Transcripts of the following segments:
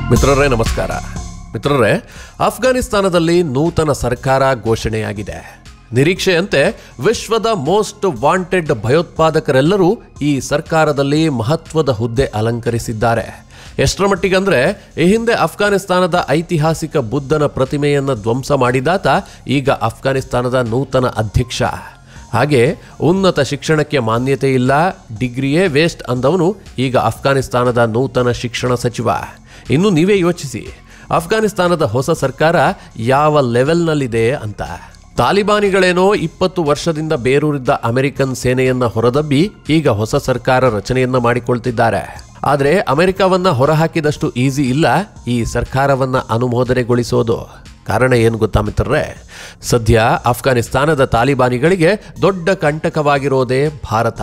ಮಿತ್ರರೇ ನಮಸ್ಕಾರ ಮಿತ್ರರೇ ಅಫ್ಘಾನಿಸ್ತಾನದಲ್ಲಿ ನೂತನ ಸರ್ಕಾರ ಘೋಷಣೆಯಾಗಿದೆ ನಿರೀಕ್ಷೆಯಂತೆ ವಿಶ್ವದ ಮೋಸ್ಟ್ ವಾಂಟೆಡ್ ಭಯೋತ್ಪಾದಕರೆಲ್ಲರೂ ಈ ಸರ್ಕಾರದಲ್ಲಿ ಮಹತ್ವದ ಹುದ್ದೆ ಅಲಂಕರಿಸಿದ್ದಾರೆ ಎಷ್ಟರ ಮಟ್ಟಿಗಂದ್ರೆ ಈ ಹಿಂದೆ ಅಫ್ಘಾನಿಸ್ತಾನದ ಐತಿಹಾಸಿಕ ಬುದ್ಧನ ಪ್ರತಿಮೆಯನ್ನು ಧ್ವಂಸ ಮಾಡಿದಾತ ಈಗ ಅಫ್ಘಾನಿಸ್ತಾನದ ನೂತನ ಅಧ್ಯಕ್ಷ ಹಾಗೆ ಉನ್ನತ ಶಿಕ್ಷಣಕ್ಕೆ ಮಾನ್ಯತೆ ಇಲ್ಲ ಡಿಗ್ರಿಯೇ ವೇಸ್ಟ್ ಅಂದವನು ಈಗ ಅಫ್ಘಾನಿಸ್ತಾನದ ನೂತನ ಶಿಕ್ಷಣ ಸಚಿವ ಇನ್ನು ನೀವೇ ಯೋಚಿಸಿ ಅಫ್ಘಾನಿಸ್ತಾನದ ಹೊಸ ಸರ್ಕಾರ ಯಾವ ಲೆವೆಲ್ನಲ್ಲಿದೆ ಅಂತ ತಾಲಿಬಾನಿಗಳೇನೋ ಇಪ್ಪತ್ತು ವರ್ಷದಿಂದ ಬೇರೂರಿದ್ದ ಅಮೆರಿಕನ್ ಸೇನೆಯನ್ನ ಹೊರದಬ್ಬಿ ಈಗ ಹೊಸ ಸರ್ಕಾರ ರಚನೆಯನ್ನ ಮಾಡಿಕೊಳ್ತಿದ್ದಾರೆ ಆದರೆ ಅಮೆರಿಕವನ್ನ ಹೊರಹಾಕಿದಷ್ಟು ಈಸಿ ಇಲ್ಲ ಈ ಸರ್ಕಾರವನ್ನ ಅನುಮೋದನೆಗೊಳಿಸೋದು ಕಾರಣ ಏನು ಗೊತ್ತಾ ಮಿತ್ರರೇ ಸದ್ಯ ಅಫ್ಘಾನಿಸ್ತಾನದ ತಾಲಿಬಾನಿಗಳಿಗೆ ದೊಡ್ಡ ಕಂಟಕವಾಗಿರೋದೇ ಭಾರತ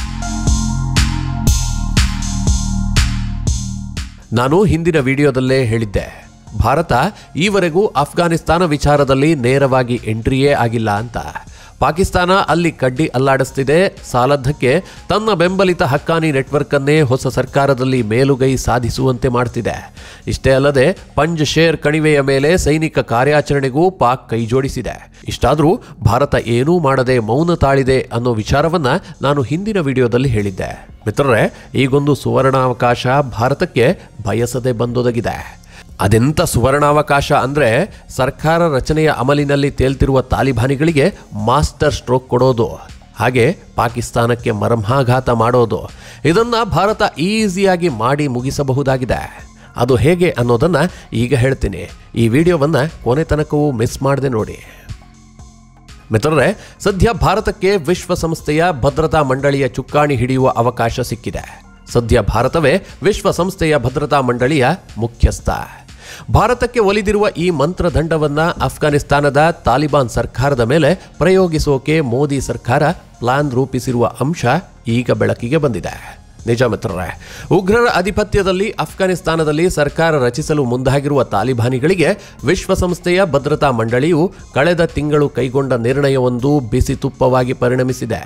ನಾನು ಹಿಂದಿನ ವಿಡಿಯೋದಲ್ಲೇ ಹೇಳಿದ್ದೆ ಭಾರತ ಈವರೆಗೂ ಅಫ್ಘಾನಿಸ್ತಾನ ವಿಚಾರದಲ್ಲಿ ನೇರವಾಗಿ ಎಂಟ್ರಿಯೇ ಆಗಿಲ್ಲ ಅಂತ ಪಾಕಿಸ್ತಾನ ಅಲ್ಲಿ ಕಡ್ಡಿ ಅಲ್ಲಾಡಿಸ್ತಿದೆ ಸಾಲದ್ದಕ್ಕೆ ತನ್ನ ಬೆಂಬಲಿತ ಹಕ್ಕಾನಿ ನೆಟ್ವರ್ಕ್ ಅನ್ನೇ ಹೊಸ ಸರ್ಕಾರದಲ್ಲಿ ಮೇಲುಗೈ ಸಾಧಿಸುವಂತೆ ಮಾಡ್ತಿದೆ ಇಷ್ಟೇ ಅಲ್ಲದೆ ಪಂಜ್ ಶೇರ್ ಕಣಿವೆಯ ಮೇಲೆ ಸೈನಿಕ ಕಾರ್ಯಾಚರಣೆಗೂ ಪಾಕ್ ಕೈಜೋಡಿಸಿದೆ ಇಷ್ಟಾದರೂ ಭಾರತ ಏನೂ ಮಾಡದೆ ಮೌನ ತಾಳಿದೆ ಅನ್ನೋ ವಿಚಾರವನ್ನ ನಾನು ಹಿಂದಿನ ವಿಡಿಯೋದಲ್ಲಿ ಹೇಳಿದ್ದೆ ಮಿತ್ರರೇ ಈಗೊಂದು ಸುವರ್ಣಾವಕಾಶ ಭಾರತಕ್ಕೆ ಬಯಸದೆ ಬಂದೊದಗಿದೆ ಅದೆಂಥ ಸುವರ್ಣಾವಕಾಶ ಅಂದರೆ ಸರ್ಕಾರ ರಚನೆಯ ಅಮಲಿನಲ್ಲಿ ತೇಲ್ತಿರುವ ತಾಲಿಬಾನಿಗಳಿಗೆ ಮಾಸ್ಟರ್ ಸ್ಟ್ರೋಕ್ ಕೊಡೋದು ಹಾಗೆ ಪಾಕಿಸ್ತಾನಕ್ಕೆ ಮರ್ಮಾಘಾತ ಮಾಡೋದು ಇದನ್ನ ಭಾರತ ಈಸಿಯಾಗಿ ಮಾಡಿ ಮುಗಿಸಬಹುದಾಗಿದೆ ಅದು ಹೇಗೆ ಅನ್ನೋದನ್ನ ಈಗ ಹೇಳ್ತೀನಿ ಈ ವಿಡಿಯೋವನ್ನ ಕೊನೆ ತನಕವೂ ಮಿಸ್ ಮಾಡದೆ ನೋಡಿ ಮಿತ್ರರೇ ಸದ್ಯ ಭಾರತಕ್ಕೆ ವಿಶ್ವಸಂಸ್ಥೆಯ ಭದ್ರತಾ ಮಂಡಳಿಯ ಚುಕ್ಕಾಣಿ ಹಿಡಿಯುವ ಅವಕಾಶ ಸಿಕ್ಕಿದೆ ಸದ್ಯ ಭಾರತವೇ ವಿಶ್ವಸಂಸ್ಥೆಯ ಭದ್ರತಾ ಮಂಡಳಿಯ ಮುಖ್ಯಸ್ಥ ಭಾರತಕ್ಕೆ ಒಲಿದಿರುವ ಈ ಮಂತ್ರದಂಡವನ್ನ ಅಫ್ಘಾನಿಸ್ತಾನದ ತಾಲಿಬಾನ್ ಸರ್ಕಾರದ ಮೇಲೆ ಪ್ರಯೋಗಿಸೋಕೆ ಮೋದಿ ಸರ್ಕಾರ ಪ್ಲಾನ್ ರೂಪಿಸಿರುವ ಅಂಶ ಈಗ ಬೆಳಕಿಗೆ ಬಂದಿದೆ ನಿಜ ಮಿತ್ರರೇ ಉಗ್ರರ ಅಧಿಪತ್ಯದಲ್ಲಿ ಅಫ್ಘಾನಿಸ್ತಾನದಲ್ಲಿ ಸರ್ಕಾರ ರಚಿಸಲು ಮುಂದಾಗಿರುವ ತಾಲಿಬಾನಿಗಳಿಗೆ ವಿಶ್ವಸಂಸ್ಥೆಯ ಭದ್ರತಾ ಮಂಡಳಿಯು ಕಳೆದ ತಿಂಗಳು ಕೈಗೊಂಡ ನಿರ್ಣಯವೊಂದು ಬಿಸಿ ತುಪ್ಪವಾಗಿ ಪರಿಣಮಿಸಿದೆ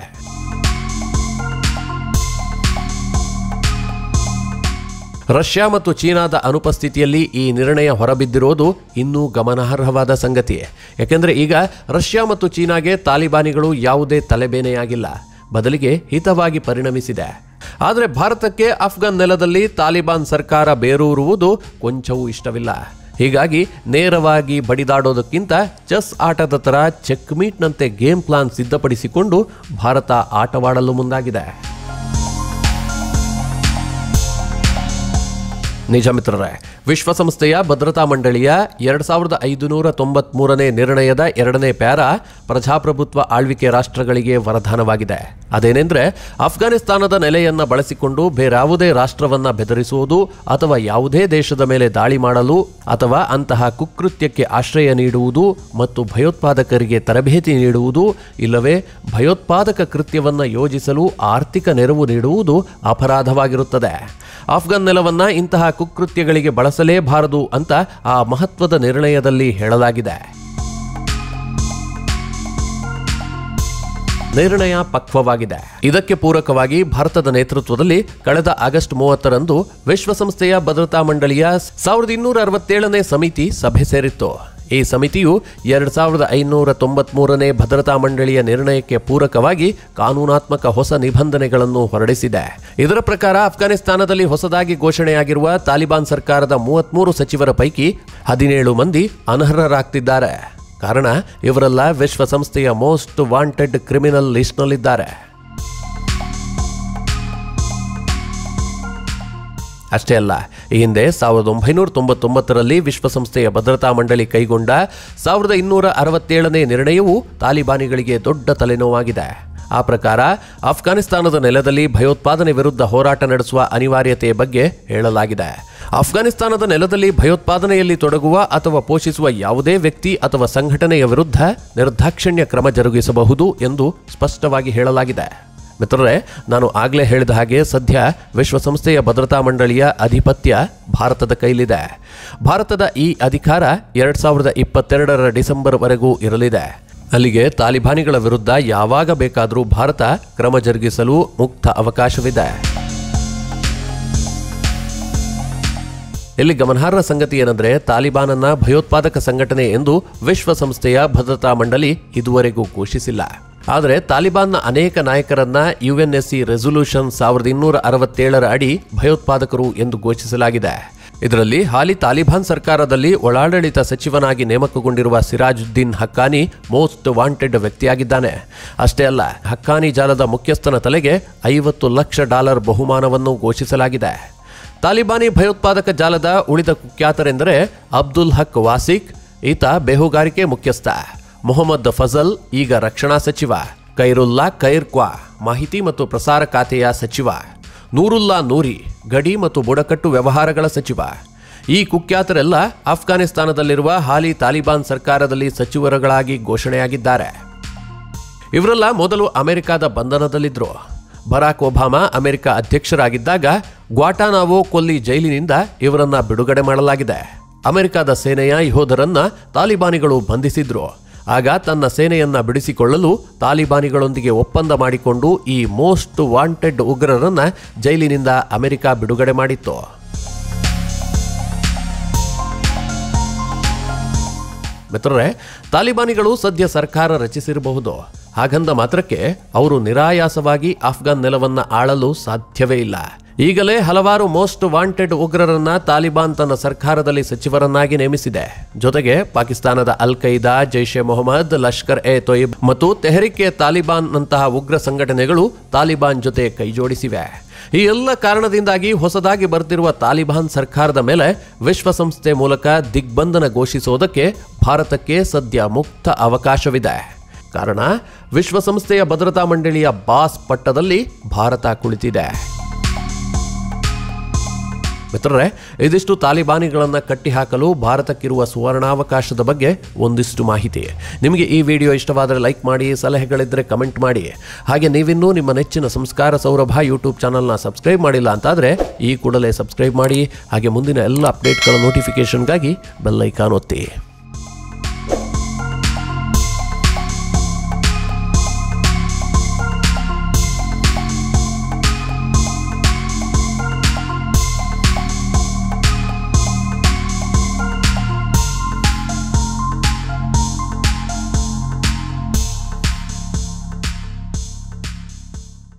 ರಷ್ಯಾ ಮತ್ತು ಚೀನಾದ ಅನುಪಸ್ಥಿತಿಯಲ್ಲಿ ಈ ನಿರ್ಣಯ ಹೊರಬಿದ್ದಿರೋದು ಇನ್ನೂ ಗಮನಾರ್ಹವಾದ ಸಂಗತಿ ಯಾಕೆಂದರೆ ಈಗ ರಷ್ಯಾ ಮತ್ತು ಚೀನಾಗೆ ತಾಲಿಬಾನಿಗಳು ಯಾವುದೇ ತಲೆಬೇನೆಯಾಗಿಲ್ಲ ಬದಲಿಗೆ ಹಿತವಾಗಿ ಪರಿಣಮಿಸಿದೆ ಆದರೆ ಭಾರತಕ್ಕೆ ಅಫ್ಘಾನ್ ನೆಲದಲ್ಲಿ ತಾಲಿಬಾನ್ ಸರ್ಕಾರ ಬೇರೂರುವುದು ಕೊಂಚವೂ ಇಷ್ಟವಿಲ್ಲ ಹೀಗಾಗಿ ನೇರವಾಗಿ ಬಡಿದಾಡೋದಕ್ಕಿಂತ ಚೆಸ್ ಆಟದ ಥರ ಚೆಕ್ಮೀಟ್ನಂತೆ ಗೇಮ್ ಪ್ಲಾನ್ ಸಿದ್ಧಪಡಿಸಿಕೊಂಡು ಭಾರತ ಆಟವಾಡಲು ಮುಂದಾಗಿದೆ ನಿಜ ಮಿತ್ರರೇ ವಿಶ್ವಸಂಸ್ಥೆಯ ಭದ್ರತಾ ಮಂಡಳಿಯ ಎರಡ್ ಸಾವಿರದ ಐದುನೂರ ತೊಂಬತ್ಮೂರನೇ ನಿರ್ಣಯದ ಎರಡನೇ ಪ್ಯಾರ ಪ್ರಜಾಪ್ರಭುತ್ವ ಆಳ್ವಿಕೆ ರಾಷ್ಟ್ರಗಳಿಗೆ ವರದಾನವಾಗಿದೆ ಅದೇನೆಂದ್ರೆ ಅಫ್ಘಾನಿಸ್ತಾನದ ನೆಲೆಯನ್ನ ಬಳಸಿಕೊಂಡು ಬೇರಾವುದೇ ರಾಷ್ಟ್ರವನ್ನ ಬೆದರಿಸುವುದು ಅಥವಾ ಯಾವುದೇ ದೇಶದ ಮೇಲೆ ದಾಳಿ ಮಾಡಲು ಅಥವಾ ಅಂತಹ ಕುಕೃತ್ಯಕ್ಕೆ ಆಶ್ರಯ ನೀಡುವುದು ಮತ್ತು ಭಯೋತ್ಪಾದಕರಿಗೆ ತರಬೇತಿ ನೀಡುವುದು ಇಲ್ಲವೇ ಭಯೋತ್ಪಾದಕ ಕೃತ್ಯವನ್ನ ಯೋಜಿಸಲು ಆರ್ಥಿಕ ನೆರವು ನೀಡುವುದು ಅಪರಾಧವಾಗಿರುತ್ತದೆ ಅಫ್ಘಾನ್ ನೆಲವನ್ನ ಇಂತಹ ಕುಕೃತ್ಯಗಳಿಗೆ ಬಳಸಲೇಬಾರದು ಅಂತ ಆ ಮಹತ್ವದ ನಿರ್ಣಯದಲ್ಲಿ ಹೇಳಲಾಗಿದೆ ನಿರ್ಣಯ ಪಕ್ವವಾಗಿದೆ ಇದಕ್ಕೆ ಪೂರಕವಾಗಿ ಭಾರತದ ನೇತೃತ್ವದಲ್ಲಿ ಕಳೆದ ಆಗಸ್ಟ್ ಮೂವತ್ತರಂದು ವಿಶ್ವಸಂಸ್ಥೆಯ ಭದ್ರತಾ ಮಂಡಳಿಯ ಸಾವಿರದ ಇನ್ನೂರ ಅರವತ್ತೇಳನೇ ಸಮಿತಿ ಸಭೆ ಸೇರಿತ್ತು ಈ ಸಮಿತಿಯು ಎರಡ್ ಸಾವಿರದ ಐನೂರ ತೊಂಬತ್ಮೂರನೇ ಭದ್ರತಾ ಮಂಡಳಿಯ ನಿರ್ಣಯಕ್ಕೆ ಪೂರಕವಾಗಿ ಕಾನೂನಾತ್ಮಕ ಹೊಸ ನಿಬಂಧನೆಗಳನ್ನು ಹೊರಡಿಸಿದೆ ಇದರ ಪ್ರಕಾರ ಅಫ್ಘಾನಿಸ್ತಾನದಲ್ಲಿ ಹೊಸದಾಗಿ ಘೋಷಣೆಯಾಗಿರುವ ತಾಲಿಬಾನ್ ಸರ್ಕಾರದ ಮೂವತ್ಮೂರು ಸಚಿವರ ಪೈಕಿ ಹದಿನೇಳು ಮಂದಿ ಅನರ್ಹರಾಗ್ತಿದ್ದಾರೆ ಕಾರಣ ಇವರೆಲ್ಲ ವಿಶ್ವಸಂಸ್ಥೆಯ ಮೋಸ್ಟ್ ವಾಂಟೆಡ್ ಕ್ರಿಮಿನಲ್ ಲಿಸ್ಟ್ನಲ್ಲಿದ್ದಾರೆ ಅಷ್ಟೇ ಅಲ್ಲ ಈ ಹಿಂದೆ ಸಾವಿರದ ಒಂಬೈನೂರ ತೊಂಬತ್ತೊಂಬತ್ತರಲ್ಲಿ ವಿಶ್ವಸಂಸ್ಥೆಯ ಭದ್ರತಾ ಮಂಡಳಿ ಕೈಗೊಂಡ ಸಾವಿರದ ಇನ್ನೂರ ಅರವತ್ತೇಳನೇ ನಿರ್ಣಯವು ತಾಲಿಬಾನಿಗಳಿಗೆ ದೊಡ್ಡ ತಲೆನೋವಾಗಿದೆ ಆ ಪ್ರಕಾರ ಅಫ್ಘಾನಿಸ್ತಾನದ ನೆಲದಲ್ಲಿ ಭಯೋತ್ಪಾದನೆ ವಿರುದ್ಧ ಹೋರಾಟ ನಡೆಸುವ ಅನಿವಾರ್ಯತೆಯ ಬಗ್ಗೆ ಹೇಳಲಾಗಿದೆ ಅಫ್ಘಾನಿಸ್ತಾನದ ನೆಲದಲ್ಲಿ ಭಯೋತ್ಪಾದನೆಯಲ್ಲಿ ತೊಡಗುವ ಅಥವಾ ಪೋಷಿಸುವ ಯಾವುದೇ ವ್ಯಕ್ತಿ ಅಥವಾ ಸಂಘಟನೆಯ ವಿರುದ್ಧ ನಿರ್ದಾಕ್ಷಿಣ್ಯ ಕ್ರಮ ಜರುಗಿಸಬಹುದು ಎಂದು ಸ್ಪಷ್ಟವಾಗಿ ಹೇಳಲಾಗಿದೆ ಮಿತ್ರರೇ ನಾನು ಆಗಲೇ ಹೇಳಿದ ಹಾಗೆ ಸದ್ಯ ವಿಶ್ವಸಂಸ್ಥೆಯ ಭದ್ರತಾ ಮಂಡಳಿಯ ಅಧಿಪತ್ಯ ಭಾರತದ ಕೈಲಿದೆ ಭಾರತದ ಈ ಅಧಿಕಾರ ಎರಡ್ ಸಾವಿರದ ಇಪ್ಪತ್ತೆರಡರ ಡಿಸೆಂಬರ್ವರೆಗೂ ಇರಲಿದೆ ಅಲ್ಲಿಗೆ ತಾಲಿಬಾನಿಗಳ ವಿರುದ್ಧ ಯಾವಾಗ ಬೇಕಾದರೂ ಭಾರತ ಕ್ರಮ ಜರುಗಿಸಲು ಮುಕ್ತ ಅವಕಾಶವಿದೆ ಇಲ್ಲಿ ಗಮನಾರ್ಹ ಸಂಗತಿ ಏನಂದ್ರೆ ತಾಲಿಬಾನನ್ನ ಭಯೋತ್ಪಾದಕ ಸಂಘಟನೆ ಎಂದು ವಿಶ್ವಸಂಸ್ಥೆಯ ಭದ್ರತಾ ಮಂಡಳಿ ಇದುವರೆಗೂ ಘೋಷಿಸಿಲ್ಲ ಆದರೆ ತಾಲಿಬಾನ್ನ ಅನೇಕ ನಾಯಕರನ್ನ ಯುಎನ್ಎಸ್ಸಿ ರೆಸೊಲ್ಯೂಷನ್ ಸಾವಿರದ ಇನ್ನೂರ ಅರವತ್ತೇಳರ ಅಡಿ ಭಯೋತ್ಪಾದಕರು ಎಂದು ಘೋಷಿಸಲಾಗಿದೆ ಇದರಲ್ಲಿ ಹಾಲಿ ತಾಲಿಬಾನ್ ಸರ್ಕಾರದಲ್ಲಿ ಒಳಾಡಳಿತ ಸಚಿವನಾಗಿ ನೇಮಕಗೊಂಡಿರುವ ಸಿರಾಜುದ್ದೀನ್ ಹಕ್ಕಾನಿ ಮೋಸ್ಟ್ ವಾಂಟೆಡ್ ವ್ಯಕ್ತಿಯಾಗಿದ್ದಾನೆ ಅಷ್ಟೇ ಅಲ್ಲ ಹಕ್ಕಾನಿ ಜಾಲದ ಮುಖ್ಯಸ್ಥನ ತಲೆಗೆ ಐವತ್ತು ಲಕ್ಷ ಡಾಲರ್ ಬಹುಮಾನವನ್ನು ಘೋಷಿಸಲಾಗಿದೆ ತಾಲಿಬಾನಿ ಭಯೋತ್ಪಾದಕ ಜಾಲದ ಉಳಿದ ಕುಖ್ಯಾತರೆಂದರೆ ಅಬ್ದುಲ್ ಹಕ್ ವಾಸಿಕ್ ಈತ ಬೇಹುಗಾರಿಕೆ ಮುಖ್ಯಸ್ಥ ಮೊಹಮ್ಮದ್ ಫಜಲ್ ಈಗ ರಕ್ಷಣಾ ಸಚಿವ ಕೈರುಲ್ಲಾ ಕೈರ್ಕ್ವಾ ಮಾಹಿತಿ ಮತ್ತು ಪ್ರಸಾರ ಖಾತೆಯ ಸಚಿವ ನೂರುಲ್ಲಾ ನೂರಿ ಗಡಿ ಮತ್ತು ಬುಡಕಟ್ಟು ವ್ಯವಹಾರಗಳ ಸಚಿವ ಈ ಕುಖ್ಯಾತರೆಲ್ಲ ಅಫ್ಘಾನಿಸ್ತಾನದಲ್ಲಿರುವ ಹಾಲಿ ತಾಲಿಬಾನ್ ಸರ್ಕಾರದಲ್ಲಿ ಸಚಿವರುಗಳಾಗಿ ಘೋಷಣೆಯಾಗಿದ್ದಾರೆ ಇವರೆಲ್ಲ ಮೊದಲು ಅಮೆರಿಕದ ಬಂಧನದಲ್ಲಿದ್ದರು ಬರಾಕ್ ಒಬಾಮಾ ಅಮೆರಿಕ ಅಧ್ಯಕ್ಷರಾಗಿದ್ದಾಗ ಗ್ವಾಟಾನಾವೋ ಕೊಲ್ಲಿ ಜೈಲಿನಿಂದ ಇವರನ್ನ ಬಿಡುಗಡೆ ಮಾಡಲಾಗಿದೆ ಅಮೆರಿಕದ ಸೇನೆಯ ಯೋಧರನ್ನ ತಾಲಿಬಾನಿಗಳು ಬಂಧಿಸಿದ್ರು ಆಗ ತನ್ನ ಸೇನೆಯನ್ನ ಬಿಡಿಸಿಕೊಳ್ಳಲು ತಾಲಿಬಾನಿಗಳೊಂದಿಗೆ ಒಪ್ಪಂದ ಮಾಡಿಕೊಂಡು ಈ ಮೋಸ್ಟ್ ವಾಂಟೆಡ್ ಉಗ್ರರನ್ನ ಜೈಲಿನಿಂದ ಅಮೆರಿಕ ಬಿಡುಗಡೆ ಮಾಡಿತ್ತು ಮಿತ್ರರೇ ತಾಲಿಬಾನಿಗಳು ಸದ್ಯ ಸರ್ಕಾರ ರಚಿಸಿರಬಹುದು ಹಾಗಂದ ಮಾತ್ರಕ್ಕೆ ಅವರು ನಿರಾಯಾಸವಾಗಿ ಅಫ್ಘಾನ್ ನೆಲವನ್ನ ಆಳಲು ಸಾಧ್ಯವೇ ಇಲ್ಲ ಈಗಲೇ ಹಲವಾರು ಮೋಸ್ಟ್ ವಾಂಟೆಡ್ ಉಗ್ರರನ್ನ ತಾಲಿಬಾನ್ ತನ್ನ ಸರ್ಕಾರದಲ್ಲಿ ಸಚಿವರನ್ನಾಗಿ ನೇಮಿಸಿದೆ ಜೊತೆಗೆ ಪಾಕಿಸ್ತಾನದ ಅಲ್ ಖೈದಾ ಜೈಷ್ ಎ ಮೊಹಮ್ಮದ್ ಲಷ್ಕರ್ ಎ ತೊಯಿಬ್ ಮತ್ತು ತೆಹರಿಕ್ ಎ ತಾಲಿಬಾನ್ ನಂತಹ ಉಗ್ರ ಸಂಘಟನೆಗಳು ತಾಲಿಬಾನ್ ಜೊತೆ ಕೈಜೋಡಿಸಿವೆ ಈ ಎಲ್ಲ ಕಾರಣದಿಂದಾಗಿ ಹೊಸದಾಗಿ ಬರ್ತಿರುವ ತಾಲಿಬಾನ್ ಸರ್ಕಾರದ ಮೇಲೆ ವಿಶ್ವಸಂಸ್ಥೆ ಮೂಲಕ ದಿಗ್ಬಂಧನ ಘೋಷಿಸುವುದಕ್ಕೆ ಭಾರತಕ್ಕೆ ಸದ್ಯ ಮುಕ್ತ ಅವಕಾಶವಿದೆ ಕಾರಣ ವಿಶ್ವಸಂಸ್ಥೆಯ ಭದ್ರತಾ ಮಂಡಳಿಯ ಬಾಸ್ ಪಟ್ಟದಲ್ಲಿ ಭಾರತ ಕುಳಿತಿದೆ ಮಿತ್ರರೇ ಇದಿಷ್ಟು ತಾಲಿಬಾನಿಗಳನ್ನು ಕಟ್ಟಿಹಾಕಲು ಭಾರತಕ್ಕಿರುವ ಸುವರ್ಣಾವಕಾಶದ ಬಗ್ಗೆ ಒಂದಿಷ್ಟು ಮಾಹಿತಿ ನಿಮಗೆ ಈ ವಿಡಿಯೋ ಇಷ್ಟವಾದರೆ ಲೈಕ್ ಮಾಡಿ ಸಲಹೆಗಳಿದ್ದರೆ ಕಮೆಂಟ್ ಮಾಡಿ ಹಾಗೆ ನೀವಿನ್ನೂ ನಿಮ್ಮ ನೆಚ್ಚಿನ ಸಂಸ್ಕಾರ ಸೌರಭ ಯೂಟ್ಯೂಬ್ ಚಾನಲ್ನ ಸಬ್ಸ್ಕ್ರೈಬ್ ಮಾಡಿಲ್ಲ ಅಂತಾದರೆ ಈ ಕೂಡಲೇ ಸಬ್ಸ್ಕ್ರೈಬ್ ಮಾಡಿ ಹಾಗೆ ಮುಂದಿನ ಎಲ್ಲ ಅಪ್ಡೇಟ್ಗಳ ನೋಟಿಫಿಕೇಷನ್ಗಾಗಿ ಬೆಲ್ಲೈಕಾನ್ ಒತ್ತಿ